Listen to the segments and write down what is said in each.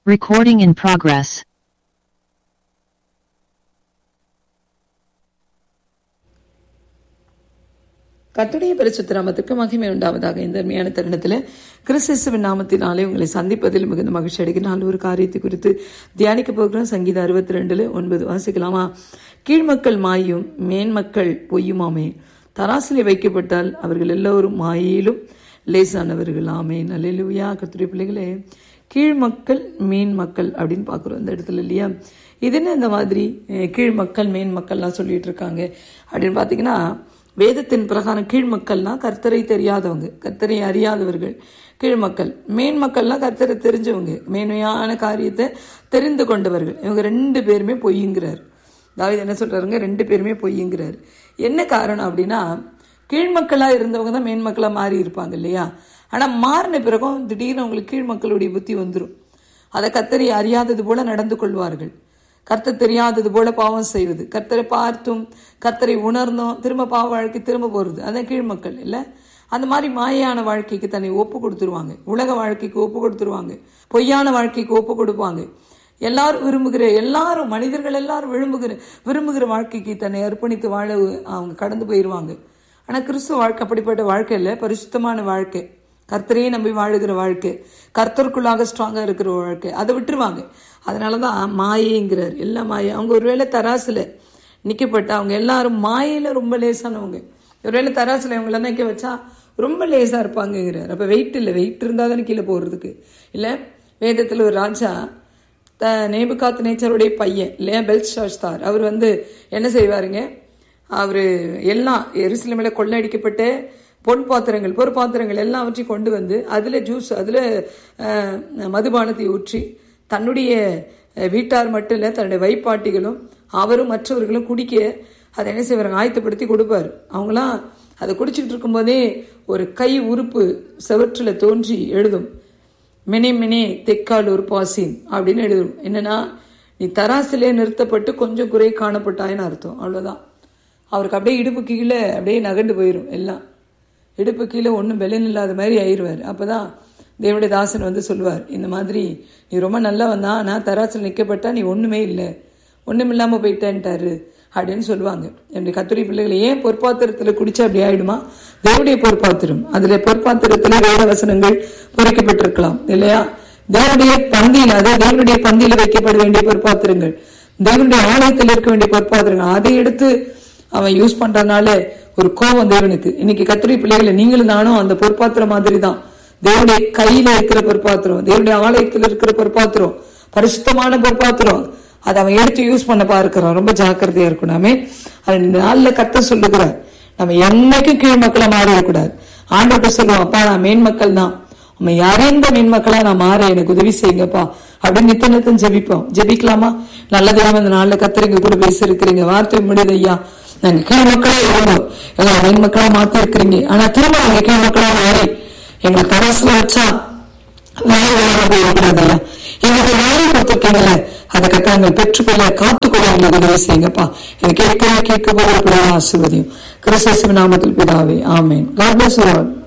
Recording in progress. கர்த்தருடைய பரிசுத்த நாமத்துக்கு மகிமை உண்டாவதாக இந்த அருமையான தருணத்தில் கிறிஸ்துவின் நாமத்தினாலே உங்களை சந்திப்பதில் மிகுந்த மகிழ்ச்சி அடைகிற ஒரு காரியத்தை குறித்து தியானிக்க போகிறோம் சங்கீதம் அறுபத்தி ரெண்டுல ஒன்பது வாசிக்கலாமா கீழ்மக்கள் மாயும் மேன்மக்கள் பொய்யுமாமே தராசிலே வைக்கப்பட்டால் அவர்கள் எல்லோரும் மாயிலும் லேசானவர்கள் ஆமே நல்லூயா கர்த்தருடைய பிள்ளைகளே கீழ்மக்கள் மேன் மக்கள் அப்படின்னு பார்க்குறோம் இந்த இடத்துல இல்லையா இது என்ன இந்த மாதிரி அஹ், கீழ்மக்கள் மேன் மக்கள்லாம் சொல்லிட்டு இருக்காங்க அப்படின்னு பார்த்தீங்கன்னா வேதத்தின் பிரகாரம் கீழ்மக்கள்னா கர்த்தரை தெரியாதவங்க கர்த்தரை அறியாதவர்கள் கீழ்மக்கள் மேன் மக்கள்லாம் கர்த்தரை தெரிஞ்சவங்க மேன்மையான காரியத்தை தெரிந்து கொண்டவர்கள் இவங்க ரெண்டு பேருமே பொய்யுங்கிறார் தாவீது என்ன சொல்றாருங்க ரெண்டு பேருமே பொய்யுங்கிறார் என்ன காரணம் அப்படின்னா கீழ்மக்களா இருந்தவங்க தான் மேன்மக்களா மாறி இருப்பாங்க இல்லையா ஆனா மாறின பிறகும் திடீர்னு அவங்களுக்கு கீழ்மக்களுடைய புத்தி வந்துடும் அதை கர்த்தரை அறியாதது போல நடந்து கொள்வார்கள் கர்த்தர் தெரியாதது போல பாவம் செய்வது கர்த்தரை பார்த்தும் கர்த்தரை உணர்ந்தும் திரும்ப பாவ வாழ்க்கை திரும்ப போறது அதான் கீழ்மக்கள் இல்ல அந்த மாதிரி மாயான வாழ்க்கைக்கு தன்னை ஒப்பு கொடுத்துருவாங்க உலக வாழ்க்கைக்கு ஒப்பு கொடுத்துருவாங்க பொய்யான வாழ்க்கைக்கு ஒப்பு கொடுப்பாங்க எல்லாரும் விரும்புகிற எல்லாரும் மனிதர்கள் எல்லாரும் விரும்புகிற விரும்புகிற வாழ்க்கைக்கு தன்னை அர்ப்பணித்து வாழ அவங்க கடந்து போயிடுவாங்க ஆனா கிறிஸ்துவ வாழ்க்கை அப்படிப்பட்ட வாழ்க்கை இல்லை பரிசுத்தமான வாழ்க்கை கர்த்தரையே நம்பி வாழுகிற வாழ்க்கை கர்த்தருக்குள்ளாக ஸ்ட்ராங்கா இருக்கிற வாழ்க்கை அதை விட்டுருவாங்க அதனாலதான் மாயைங்கிறார் எல்லா மாயை அவங்க ஒருவேளை தராசுல நிக்கப்பட்ட அவங்க எல்லாரும் மாயையில ரொம்ப லேசானவங்க ஒருவேளை தராசுல இவங்களை நிக்க வச்சா ரொம்ப லேசா இருப்பாங்கங்கிறார் அப்ப வெயிட் இல்லை வெயிட் இருந்தா தானே கீழே போறதுக்கு இல்ல வேதத்துல ஒரு ராஜா த நேபுகாத் நேச்சருடைய பையன் இல்லையா பெல் ஷாஸ்தார் அவர் வந்து என்ன செய்வாருங்க அவர் எல்லாம் எருசலேமில் கொள்ளையடிக்கப்பட்ட பொன் பாத்திரங்கள் பொறு பாத்திரங்கள் எல்லாவற்றையும் கொண்டு வந்து அதில் ஜூஸ் அதில் மதுபானத்தை ஊற்றி தன்னுடைய அஹ், வீட்டார் மட்டும் இல்லை தன்னுடைய வைப்பாட்டிகளும் அவரும் மற்றவர்களும் குடிக்க அதை என்ன செய்வாங்க ஆயத்தப்படுத்தி கொடுப்பாரு அவங்களாம் அதை குடிச்சிட்டு இருக்கும்போதே ஒரு கை உறுப்பு செவற்றில் தோன்றி எழுதும் மினே மினே தெக்கால் ஒரு பாசின் அப்படின்னு எழுதும் என்னன்னா நீ தராசிலே நிறுத்தப்பட்டு கொஞ்சம் குறை காணப்பட்டாயின்னு அர்த்தம் அவ்வளவுதான் அவருக்கு அப்படியே இடுப்பு கீழே அப்படியே நகண்டு போயிடும் எல்லாம் இடுப்பு கீழே ஒன்றும் பெலன் இல்லாத மாதிரி ஆயிடுவார் அப்பதான் தேவனுடைய தாசன் வந்து சொல்லுவார் இந்த மாதிரி நீ ரொம்ப நல்லா வந்தா நான் தராசில் நிற்கப்பட்டா நீ ஒண்ணுமே இல்லை ஒண்ணும் இல்லாம போயிட்டேன்ட்டாரு அப்படின்னு சொல்லுவாங்க என்னுடைய கத்துரை பிள்ளைகளை ஏன் பொற்பாத்திரத்துல குடிச்சா அப்படி ஆயிடுமா தேவனுடைய பொற்பாத்திரம் அதுல பொற்பாத்திரத்துல வேத வசனங்கள் பொறிக்கப்பட்டிருக்கலாம் இல்லையா தேவனுடைய பந்தியில் அதாவது தேவனுடைய பந்தியில வைக்கப்பட வேண்டிய பொற்பாத்திரங்கள் தேவனுடைய ஆலயத்தில் இருக்க வேண்டிய பொற்பாத்திரங்கள் அதை எடுத்து அவன் யூஸ் பண்றதுனால ஒரு கோபம் தேவனுக்கு இன்னைக்கு கத்துரை பிள்ளைகளை நீங்களும் நானும் அந்த பொற்பாத்திரம் மாதிரி தான் தேவனுடைய கையில இருக்கிற பொற்பாத்திரம் தேவனுடைய ஆலயத்தில் இருக்கிற பொற்பாத்திரம் பரிசுத்தமான பொற்பாத்திரம் அதை அவன் எடுத்து யூஸ் பண்ண பார்க்கிறான் ரொம்ப ஜாக்கிரதையா இருக்கணுமே அது நாள்ல கத்த சொல்லுகிறார் நம்ம என்னைக்கும் கீழ் மக்களா மாறிடக்கூடாது ஆண்டோட்ட சொல்லுவோம் அப்பா நான் மேன்மக்கள் தான் உண்மை யாரைந்த மேன்மக்களா நான் மாற எனக்கு உதவி செய்யுங்கப்பா அப்படின்னு நித்த நித்தம் ஜெபிப்போம் ஜெபிக்கலாமா நல்லதாம இந்த நாள்ல கத்திரிங்க கூட பேசிருக்கிறீங்க வார்த்தை முடியுது ஐயா நாங்க கீழ் மக்களா இருந்தோம் எங்களை மேன்மக்களா மாத்தி இருக்கிறீங்க ஆனா திரும்ப நாங்க கீழ் மக்களா மாறி எங்களை கரசுல வச்சா வேற வேற போயிடக்கூடாது எங்களுக்கு வேலை கொடுத்துருக்கீங்கள அதை கட்ட நாங்கள் பெற்றுக்கொள்ள காத்துக்கொள்ள எங்களுக்கு உதவி செய்யுங்கப்பா எனக்கு கேட்க கேட்க போகிற ஆசிர்வதியும் கிறிஸ்தவ நாமத்தில் பிதாவே ஆமேன் காட் பிளஸ் யூ ஆல்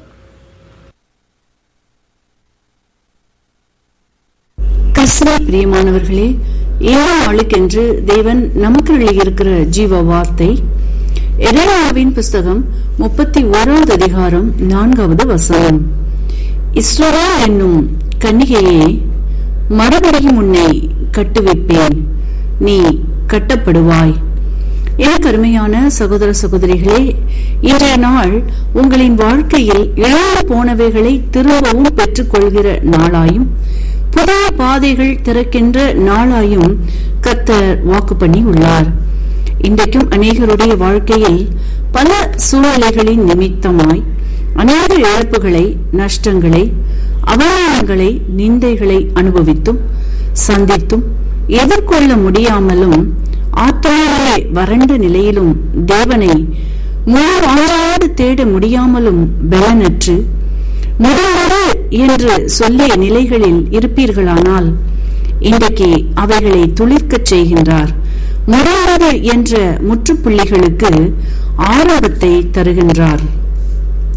கிறிஸ்துவ பிரியமானவர்களே ஏழு நாளுக்கென்று தேவன் நமக்கு எழுதியிருக்கிற ஜீவ வார்த்தை எரேமியாவின் புஸ்தகம் முப்பத்தி ஓராவது அதிகாரம் நான்காவது வசனம் இஸ்ரவேல் என்னும் கன்னிகையே மறுபடியும் உன்னை கட்டுவிப்பேன் நீ கட்டப்படுவாய் எனக்கு அருமையான சகோதர சகோதரிகளே இன்றைய நாள் உங்களின் வாழ்க்கையில் இழந்து போனவைகளை திரும்பவும் பெற்றுக்கொள்கிற நாளாயும் புதிய பாதைகள் திறக்கின்ற நாளாயும் கர்த்தர் வாக்கு பண்ணி உள்ளார் இன்றைக்கும் அநேகருடைய வாழ்க்கையில் பல சூழ்நிலைகளின் நிமித்தமாய் அநேக இழப்புகளை நஷ்டங்களை அவமானங்களை நிந்தைகளை அனுபவித்தும் சந்தித்தும் எதிர்கொள்ள முடியாமலும் ஆத்மாவிலே வறண்ட நிலையிலும் தேவனை முழு ஆண்டாடு தேட முடியாமலும் பலனற்று முடியாது என்று சொல்லிய நிலைகளில் இருப்பீர்களானால் இன்றைக்கு அவைகளை துளிர்க்கச் செய்கின்றார் முடியாது என்ற முற்றுப்புள்ளிகளுக்கு ஆரோக்கியத்தை தருகின்றார்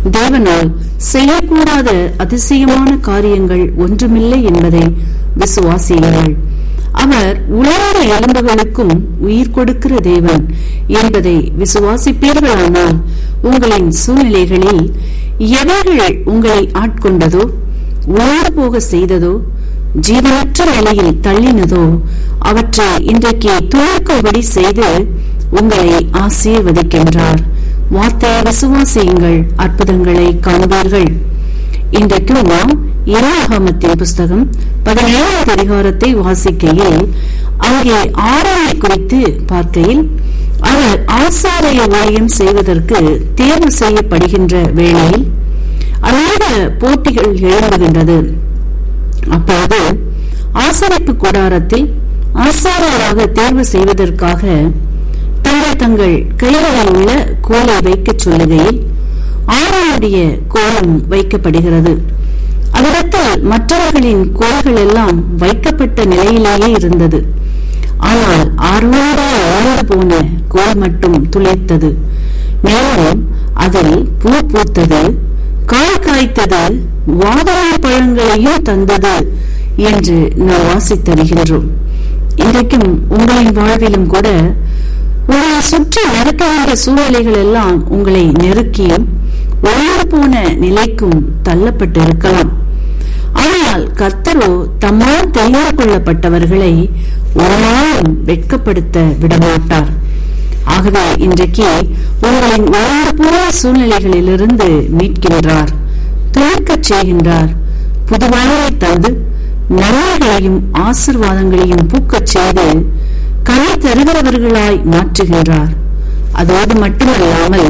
தேவனால் செய்யக்கூடாத அதிசயமான காரியங்கள் ஒன்றுமில்லை என்பதை விசுவாசியுங்கள் அவர் உலர்ந்த எலும்புகளுக்கும் உயிர் கொடுக்கிற தேவன் என்பதை விசுவாசிப்பீர்களானால் உங்களின் சூழ்நிலைகளில் எவைகள் உங்களை ஆட்கொண்டதோ உணர்ந்து போக செய்ததோ ஜீவனற்ற நிலையில் தள்ளினதோ அவற்றை இன்றைக்கு துவக்கும்படி செய்து உங்களை ஆசீர்வதிக்கின்றார் வார்த்தையை விசுவாசியுங்கள் அற்புதங்களை காண்பீர்கள் இன்றைக்கும் நாம் இராகமத்தின் புஸ்தகம் பதினேழாவது அதிகாரத்தை வாசிக்கையில் அங்கே ஆறாமை குறித்து பார்க்கையில் அவர் ஆசாரிய ஊழியம் செய்வதற்கு தேர்வு செய்யப்படுகின்ற வேளையில் அநேக போட்டிகள் எழும்புகின்றது அப்போது ஆசாரிப்பு கூடாரத்தில் ஆசாரியராக தேர்வு செய்வதற்காக தங்கள் தங்கள் கைகளில் உள்ள கோலை வைக்கச் சொல்லுகையில் ஆறாவுடைய கோலம் வைக்கப்படுகிறது அவ்விடத்தில் மற்றவர்களின் கோல்கள் எல்லாம் வைக்கப்பட்ட நிலையிலேயே இருந்தது ஆனால் ஆர்வோட ஆழ்ந்து போன கோல் மட்டும் துளைத்தது மேலும் அதில் பூ பூத்தது காய் காய்த்தது வாதாய பழங்களையும் தந்தது என்று நாம் வாசித்தருகின்றோம் இன்றைக்கும் உங்களின் வாழ்விலும் கூட உங்களை சுற்றி நடக்க வேண்டிய சூழ்நிலைகள் எல்லாம் உங்களை நெருக்கியும் உயர்ந்து போன நிலைக்கும் தள்ளப்பட்டு இருக்கலாம் ஆனால் கர்த்தரோ தம்மால் தெரிந்து கொள்ளப்பட்டவர்களை ஒரு நாளும் வெட்கப்படுத்த விடமாட்டார் ஆகவே இன்றைக்கு உங்களின் உயர்ந்து போன சூழ்நிலைகளிலிருந்து மீட்கின்றார் துவக்கச் செய்கின்றார் புதுவாழ்வை தந்து நன்மைகளையும் ஆசிர்வாதங்களையும் பூக்கச் செய்து கலை தருகிறவர்களாய் மாற்றுகின்றார் அதோடு மட்டுமல்லாமல்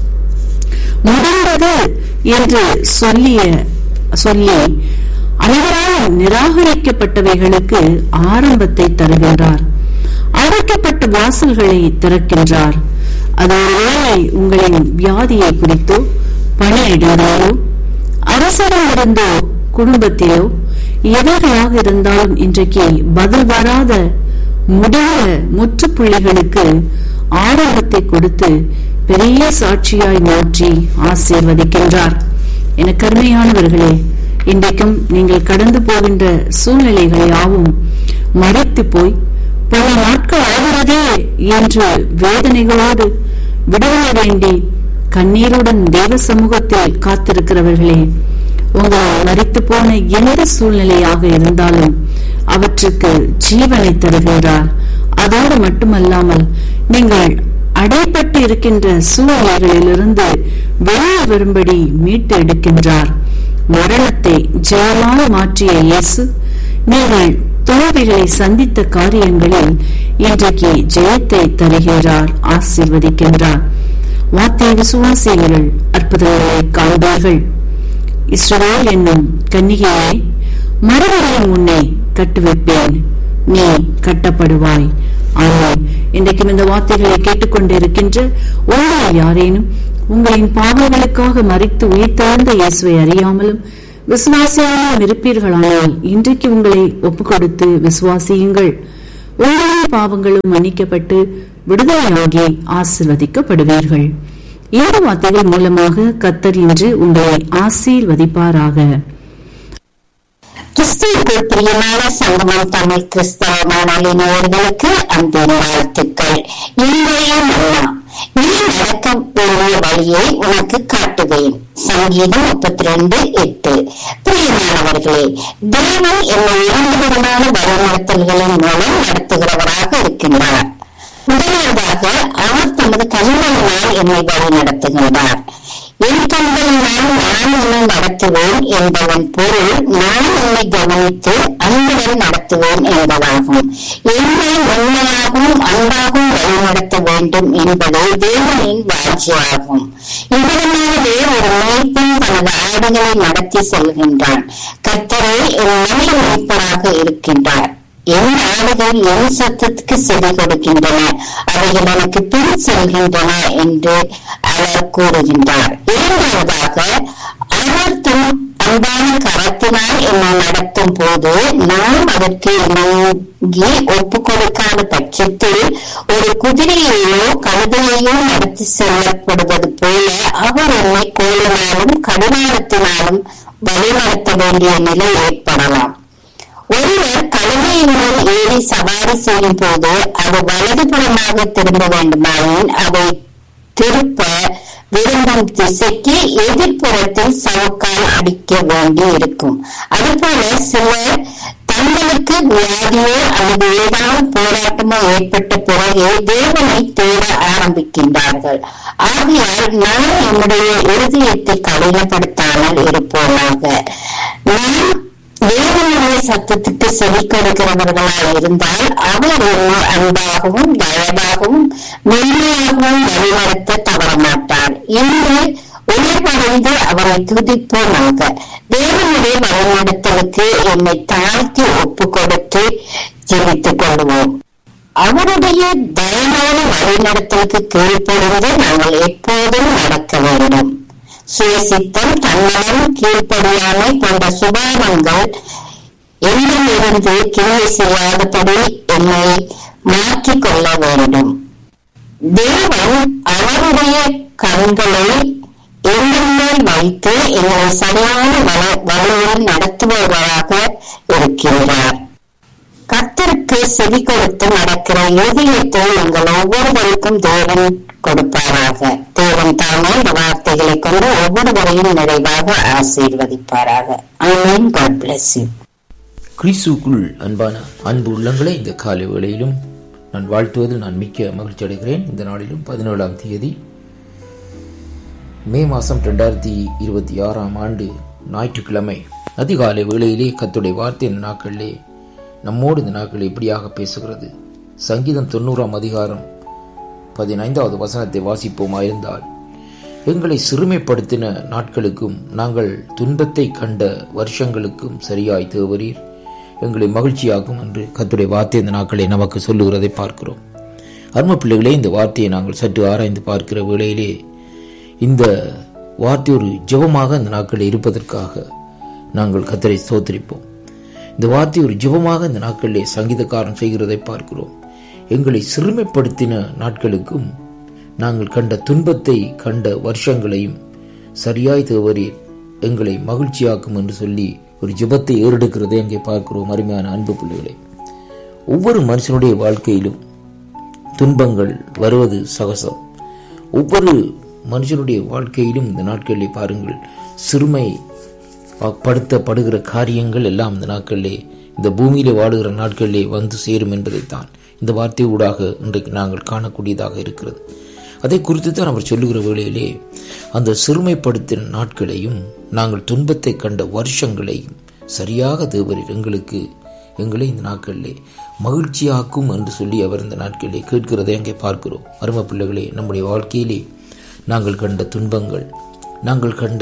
முடிந்தது என்று சொல்லிய சொல்லி அனைவரால் நிராகரிக்கப்பட்டவைகளுக்கு ஆரம்பத்தை தருகின்றார் அடைக்கப்பட்ட வாசல்களை திறக்கின்றார் அது ஒருவேளை உங்களின் வியாதியை குறித்தோ பணியிடங்களோ அரசரிலிருந்தோ குடும்பத்திலோ எவைகளாக இருந்தாலும் இன்றைக்கு பதில் வராத முடிய முற்றுப்புள்ளிகளுக்கு ஆரம்பத்தை கொடுத்து பெரிய சாட்சியாய் மாற்றி ஆசீர்வதிக்கின்றார் என கருமையானவர்களே இன்றைக்கும் நீங்கள் கடந்து போகின்ற சூழ்நிலைகள் யாவும் மறைத்து போய் பல நாட்கள் ஆகிறதே என்று வேதனைகளோடு விடுதலை வேண்டி கண்ணீருடன் தேவ சமூகத்தில் காத்திருக்கிறவர்களே உங்களால் மறித்து போன எந்த சூழ்நிலையாக இருந்தாலும் அவற்றுக்கு ஜீவனை தருகின்றார் அதோடு மட்டுமல்லாமல் நீங்கள் அடைப்பட்டு இருக்கின்ற சூழ்நிலைகளிலிருந்து வெளியே வரும்படி மீட்டு எடுக்கின்றார் மரணத்தை ஜெயமாய் மாற்றிய இயேசு நீங்கள் தோல்விகளை சந்தித்த காரியங்களில் இன்றைக்கு ஜெயத்தை தருகிறார் ஆசீர்வதிக்கின்றார் வார்த்தை விசுவாசிகள் அற்புதங்களை காண்பார்கள் இஸ்ரவேல் என்னும் கன்னிகையை மறுபடியும் உன்னை கட்டுவிப்பேன் நீ கட்டப்படுவாய் ஆனால் இன்றைக்கும் இந்த வார்த்தைகளை கேட்டுக்கொண்டிருக்கின்ற உங்கள் யாரேனும் உங்களின் பாவங்களுக்காக மறித்து உயிர்த்தெழுந்த இயேசுவை அறியாமலும் விசுவாசியாமலும் இருப்பீர்களானால் இன்றைக்கு உங்களை ஒப்புக் கொடுத்து விசுவாசியுங்கள் உங்களின் பாவங்களும் மன்னிக்கப்பட்டு விடுதலையாகி ஆசிர்வதிக்கப்படுவீர்கள் இந்த வார்த்தைகள் மூலமாக கத்தர் இன்று உங்களை ஆசீர்வதிப்பாராக கிறிஸ்துவுக்குள் பிரியமான சங்கமம் தமிழ் கிறிஸ்தவ மாணவி நேயர்களுக்கு அன்பின் வாழ்த்துக்கள் இன்றைய மன்னா நீ நடக்க வேண்டிய வழியை உனக்கு காட்டுவேன் சங்கீதம் முப்பத்தி ரெண்டு எட்டு பிரியமானவர்களே தேவன் என்னை இரண்டு விதமான வழிநடத்தல்களின் மூலம் நடத்துகிறவராக இருக்கின்றார் முதலாவதாக அவர் தமது கண்களினால் என்னை வழி நடத்துகின்றார் என் கண்களினால் நான் உன்னை நடத்துவேன் என்பதன் பொருள் நான் உன்னை கவனித்து அன்புடன் நடத்துவேன் என்பதாகும் என்னை உண்மையாகவும் அன்பாகவும் வழிநடத்த வேண்டும் என்பதே தேவனின் வாட்சியாகும் இவ்விதமாகவே ஒரு மேய்ப்பன் தனது ஆடுகளை நடத்தி செல்கின்றான் கத்தரே என் நல்ல மேய்ப்பராக இருக்கின்றார் என் ஆடுகள் என் சத்தத்துக்கு செவி கொடுக்கின்றன அவைகள் எனக்கு பின் செல்கின்றன என்று அவர் கூறுகின்றார் இரண்டாவதாக அவர் தம் அன்பான கரத்தினால் என்னை நடத்தும் போது நான் அதற்கு இணங்கி ஒப்பு கொடுக்காத பட்சத்தில் ஒரு குதிரையையோ கழுதையையோ நடத்தி செல்லப்படுவது போல அவர் என்னை கோலினாலும் கடினாரத்தினாலும் வழிநடத்த வேண்டிய நிலை ஏற்படலாம் ஒருவர் கழுதையின் மேல் ஏறி சவாரி செய்யும் போது அது வலதுபுறமாக திரும்ப வேண்டுமாயின் அதை திருப்ப விரும்பும் திசைக்கு எதிர்ப்புறத்தில் சவுக்கால் அடிக்க வேண்டி இருக்கும் அதுபோல சிலர் தங்களுக்கு வியாதியோ அல்லது ஏதாவது போராட்டமோ ஏற்பட்ட பிறகு தேவனை தேட ஆரம்பிக்கின்றார்கள் ஆகையால் நாம் நம்முடைய இருதயத்தை கடினப்படுத்தாமல் இருப்போமாக நாம் தேவனுடைய சத்தத்துக்கு செவி கொடுக்கிறவர்களாக இருந்தால் அவர் என்னை அன்பாகவும் தயவாகவும் மென்மையாகவும் வழிநடத்த தவறமாட்டார் இன்று உயர்வடைந்து அவரை துதிப்போமாக தேவனுடைய வழிநடத்தலுக்கு என்னை தாழ்த்தி ஒப்பு கொடுத்து ஜெபித்துக் கொள்வோம் அவருடைய தயவான வழிநடத்தலுக்கு கீழ்ப்படிந்து நாங்கள் எப்போதும் நடக்க வேண்டும் சுயசித்தம் தன்னலம் கீழ்ப்படியாமை போன்ற சுபாவங்கள் என்னிலிருந்து கிளை செய்யாதபடி என்னை மாற்றிக் கொள்ள வேண்டும் தேவன் அவருடைய கண்களை எங்கள் மேல் வைத்து எங்களை சரியான வழ- வழியில் நடத்துபவராக இருக்கின்றார் கர்த்தருக்கு செவி கொடுத்து நடக்கிற இதயத்தை எங்கள் ஒவ்வொருவருக்கும் தேவன் கொடுப்பாராக தேவன் தாமே இந்த வார்த்தைகளை கொண்டு ஒவ்வொருவரையும் நிறைவாக ஆசீர்வதிப்பாராக ஆமீன் காட் பிளஸ் யூ கிறிஸ்துக்குள் அன்பான அன்பு உள்ளங்களை இந்த காலை வேளையிலும் நான் வாழ்த்துவதில் நான் மிக்க மகிழ்ச்சி அடைகிறேன் இந்த நாளிலும் பதினேழாம் தேதி மே மாதம் ரெண்டாயிரத்தி இருபத்தி ஆறாம் ஆண்டு ஞாயிற்றுக்கிழமை அதிகாலை வேளையிலே கத்துடைய வார்த்தை இந்த நாட்களிலே நம்மோடு இந்த நாட்கள் எப்படியாக பேசுகிறது சங்கீதம் தொண்ணூறாம் அதிகாரம் பதினைந்தாவது வசனத்தை வாசிப்போமாயிருந்தால் எங்களை சிறுமைப்படுத்தின நாட்களுக்கும் நாங்கள் துன்பத்தை கண்ட வருஷங்களுக்கும் சரியாய் தேவரீர் எங்களை மகிழ்ச்சியாக்கும் என்று கத்துடைய வார்த்தை இந்த நாட்களை நமக்கு சொல்லுகிறதை பார்க்கிறோம் அரும பிள்ளைகளே இந்த வார்த்தையை நாங்கள் சற்று ஆராய்ந்து பார்க்கிற வேளையிலே இந்த வார்த்தை ஒரு ஜெபமாக இந்த நாட்களில் இருப்பதற்காக நாங்கள் கத்தரை ஸ்தோத்திரிப்போம் இந்த வார்த்தை ஒரு ஜெபமாக இந்த நாட்களிலே சங்கீதக்காரன் செய்கிறதை பார்க்கிறோம் எங்களை சிறுமைப்படுத்தின நாட்களுக்கும் நாங்கள் கண்ட துன்பத்தை கண்ட வருஷங்களையும் சரியாய் தேவரீர் எங்களை மகிழ்ச்சியாக்கும் என்று சொல்லி ஒரு ஜெபத்தை ஏறெடுக்கிறதை அங்கே பார்க்கிறோம் அருமையான அன்பு பிள்ளைகளை ஒவ்வொரு மனுஷனுடைய வாழ்க்கையிலும் துன்பங்கள் வருவது சகசம் ஒவ்வொரு மனுஷனுடைய வாழ்க்கையிலும் இந்த நாட்களிலே பாருங்கள் சிறுமை படுத்தப்படுகிற காரியங்கள் எல்லாம் இந்த நாட்களிலே இந்த பூமியிலே வாழுகிற நாட்களிலே வந்து சேரும் என்பதைத்தான் இந்த வார்த்தை ஊடாக இன்றைக்கு நாங்கள் காணக்கூடியதாக இருக்கிறது அதை குறித்து தான் அவர் சொல்லுகிற வேளையிலே அந்த சிறுமைப்படுத்தின நாட்களையும் நாங்கள் துன்பத்தை கண்ட வருஷங்களையும் சரியாக தேவரீர் எங்களுக்கு எங்களை இந்த நாட்களிலே மகிழ்ச்சியாக்கும் என்று சொல்லி அவர் இந்த நாட்களிலே கேட்கிறதை அங்கே பார்க்கிறோம் அரும பிள்ளைகளே நம்முடைய வாழ்க்கையிலே நாங்கள் கண்ட துன்பங்கள் நாங்கள் கண்ட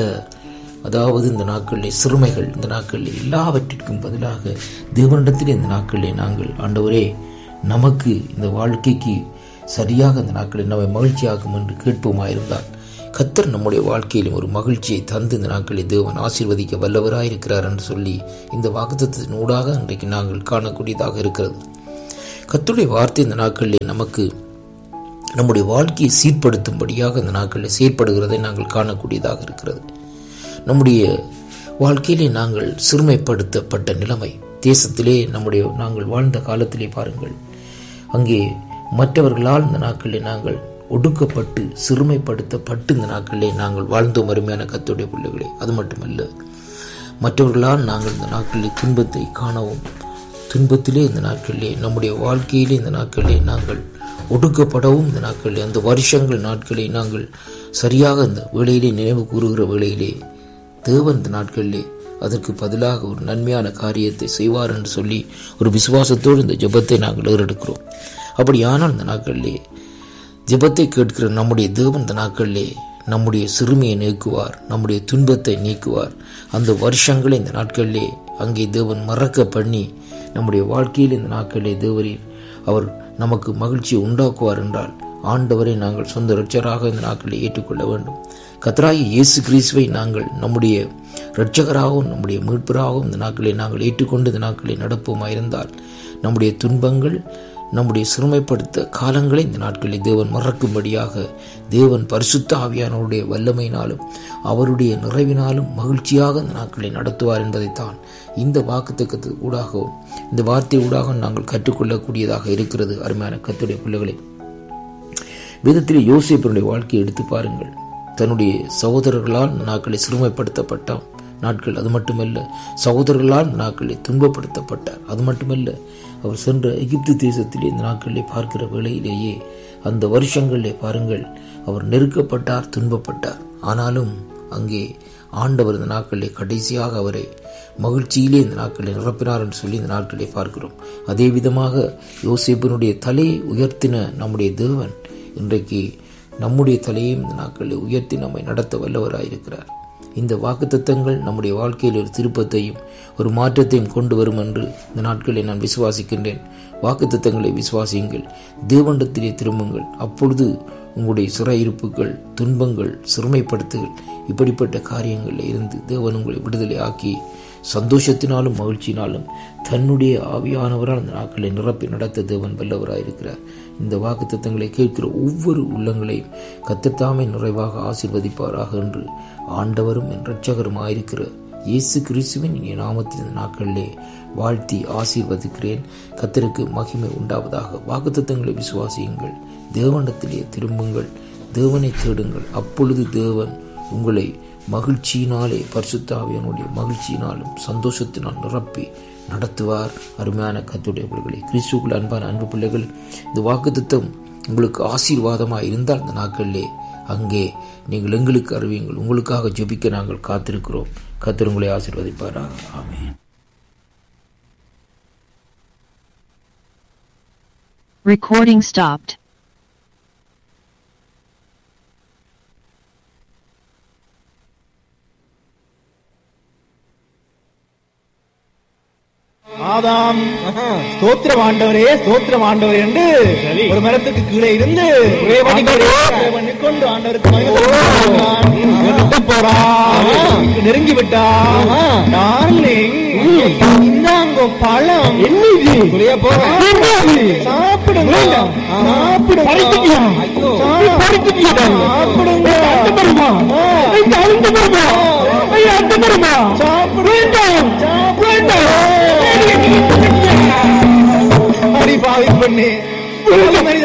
அதாவது இந்த நாட்களிலே சிறுமைகள் இந்த நாட்களில் எல்லாவற்றிற்கும் பதிலாக தேவனிடத்தில் இந்த நாட்களிலே நாங்கள் ஆண்டவரே நமக்கு இந்த வாழ்க்கைக்கு சரியாக இந்த நாட்களில் நம்மை மகிழ்ச்சியாகும் என்று கேட்போமாயிருந்தால் கத்தர் நம்முடைய வாழ்க்கையிலும் ஒரு மகிழ்ச்சியை தந்து இந்த நாட்களில் தேவன் ஆசீர்வதிக்க வல்லவராயிருக்கிறார் என்று சொல்லி இந்த வாக்குத்தத்தின் ஊடாக இன்றைக்கு நாங்கள் காணக்கூடியதாக இருக்கிறது கத்துடைய வார்த்தை இந்த நாட்களில் நமக்கு நம்முடைய வாழ்க்கையை சீர்படுத்தும்படியாக இந்த நாட்களில் செயற்படுகிறதை நாங்கள் காணக்கூடியதாக இருக்கிறது நம்முடைய வாழ்க்கையிலே நாங்கள் சிறுமைப்படுத்தப்பட்ட நிலைமை தேசத்திலே நம்முடைய நாங்கள் வாழ்ந்த காலத்திலே பாருங்கள் அங்கே மற்றவர்களால் இந்த நாட்களிலே நாங்கள் ஒடுக்கப்பட்டு சிறுமைப்படுத்தப்பட்டு இந்த நாட்களிலே நாங்கள் வாழ்ந்தோம் அருமையான கத்துடைய பிள்ளைகளே அது மட்டுமல்ல மற்றவர்களால் நாங்கள் இந்த நாட்களில் துன்பத்தை காணவும் துன்பத்திலே இந்த நாட்களிலே நம்முடைய வாழ்க்கையிலே இந்த நாட்களிலே நாங்கள் ஒடுக்கப்படவும் இந்த நாட்களிலே அந்த வருஷங்கள் நாட்களை நாங்கள் சரியாக இந்த வேளையிலே நினைவு கூறுகிற வேளையிலே தேவன் இந்த நாட்களிலே அதற்கு பதிலாக ஒரு நன்மையான காரியத்தை செய்வார் என்று சொல்லி ஒரு விசுவாசத்தோடு இந்த ஜெபத்தை நாங்கள் ஏறெடுக்கிறோம் அப்படியானால் இந்த நாட்களிலே ஜெபத்தை கேட்கிற நம்முடைய தேவன் இந்த நாட்களிலே நம்முடைய சிறுமியை நீக்குவார் நம்முடைய துன்பத்தை நீக்குவார் அந்த வருஷங்களை இந்த நாட்களிலே அங்கே தேவன் மறக்க பண்ணி நம்முடைய வாழ்க்கையில் இந்த நாட்களிலே தேவரீர் அவர் நமக்கு மகிழ்ச்சியை உண்டாக்குவார் என்றால் ஆண்டவரை நாங்கள் சொந்த ரட்சராக இந்த நாட்களில் ஏற்றுக்கொள்ள வேண்டும் கத்ராயி இயேசு கிறிஸ்துவை நாங்கள் நம்முடைய இரட்சகராகவும் நம்முடைய மீட்பராகவும் இந்த நாட்களை நாங்கள் ஏற்றுக்கொண்டு இந்த நாட்களை நடப்போமாயிருந்தால் நம்முடைய துன்பங்கள் நம்முடைய சிறுமைப்படுத்த காலங்களை இந்த நாட்களில் தேவன் மறக்கும்படியாக தேவன் பரிசுத்த ஆவியானவருடைய வல்லமையினாலும் அவருடைய நிறைவினாலும் மகிழ்ச்சியாக இந்த நாட்களை நடத்துவார் என்பதைத்தான் இந்த வாக்குத்தக்கத்து ஊடாகவும் இந்த வார்த்தை ஊடாக நாங்கள் கற்றுக்கொள்ளக்கூடியதாக இருக்கிறது அருமையான கத்துடைய பிள்ளைகளை வேதத்தில் யோசிப்பனுடைய வாழ்க்கையை எடுத்து பாருங்கள் தன்னுடைய சகோதரர்களால் இந்த நாட்களை சிறுமைப்படுத்தப்பட்டான் நாட்கள் அது மட்டுமல்ல சகோதரர்களால் இந்த நாட்களில் துன்பப்படுத்தப்பட்டார் அது மட்டுமல்ல அவர் சென்ற எகிப்து தேசத்திலே இந்த நாட்களிலே பார்க்கிற வேளையிலேயே அந்த வருஷங்களிலே பாருங்கள் அவர் நெருக்கப்பட்டார் துன்பப்பட்டார் ஆனாலும் அங்கே ஆண்டவர் இந்த நாட்களிலே கடைசியாக அவரை மகிழ்ச்சியிலே இந்த நாட்களை நிரப்பினார் என்று சொல்லி இந்த நாட்களை பார்க்கிறோம் அதே விதமாக யோசேப்பினுடைய தலையை உயர்த்தின நம்முடைய தேவன் இன்றைக்கு நம்முடைய தலையையும் இந்த நாட்களில் உயர்த்தி நம்மை நடத்த வல்லவராயிருக்கிறார் இந்த வாக்குத்தத்தங்கள் நம்முடைய வாழ்க்கையில் ஒரு திருப்பத்தையும் ஒரு மாற்றத்தையும் கொண்டு வரும் என்று இந்த நாட்களில் நான் விசுவாசிக்கின்றேன் வாக்குத்தத்தங்களை விசுவாசியுங்கள் தேவண்டத்திலே திரும்புங்கள் அப்பொழுது உங்களுடைய சிறையிருப்புகள் துன்பங்கள் சிறுமைப்படுத்துகள் இப்படிப்பட்ட காரியங்களில் இருந்து தேவன் உங்களை விடுதலை ஆக்கி சந்தோஷத்தினாலும் மகிழ்ச்சியினாலும் தன்னுடைய ஆவியானவரால் அந்த நாட்களை நிரப்பி நடத்த தேவன் வல்லவராயிருக்கிறார் இந்த வாக்கு தத்தங்களை கேட்கிற ஒவ்வொரு உள்ளங்களையும் கத்தத்தாமை நிறைவாக ஆசிர்வதிப்பாராக என்று ஆண்டவரும் என் இரட்சகருமாயிருக்கிற இயேசு கிறிஸ்துவின் இனிய நாமத்தில் இந்த நாட்களிலே வாழ்த்தி ஆசீர்வதிக்கிறேன் கத்தருக்கு மகிமை உண்டாவதாக வாக்குத்தத்தங்களை விசுவாசியுங்கள் தேவனிடத்திலே திரும்புங்கள் தேவனை தேடுங்கள் அப்பொழுது தேவன் உங்களை மகிழ்ச்சியினாலே பரிசுத்தாவியனுடைய மகிழ்ச்சியினாலும் சந்தோஷத்தினால் நிரப்பி நடத்துவார் அருமையான கத்துடைய பிள்ளைகளை கிறிஸ்துக்குள் அன்பான அன்பு பிள்ளைகள் இந்த வாக்குத்தத்தம் உங்களுக்கு ஆசீர்வாதமாக இருந்தால் இந்த நாட்களிலே அங்கே நீங்கள் எங்களுக்கு அறிவியுங்கள் உங்களுக்காக ஜெபிக்க நாங்கள் காத்திருக்கிறோம் கத்தர் உங்களை ஆசீர்வதிப்பாராக ஆமென் Recording stopped. ஆதாம் ஸ்தோத்திரம் ஆண்டவரே ஸ்தோத்திரம் ஆண்டவரே என்று ஒரு மரத்துக்கு கீழே இருந்து ஆண்டவரே, பண்ணிக்கொண்டு ஆண்டவருக்கு மகிமை செலுத்தினான். விட்டு போறான் நெருங்கி விட்டான் டார்லிங் இந்தாங்க பழம் என்னது புரிய போறேன் சாப்பிடுங்க சாப்பிடுங்க ஐயோ சாப்பிடுங்க சாப்பிடுங்க சாப்பிடுங்க அடி பாவி பண்ணி நல்ல மனிதன்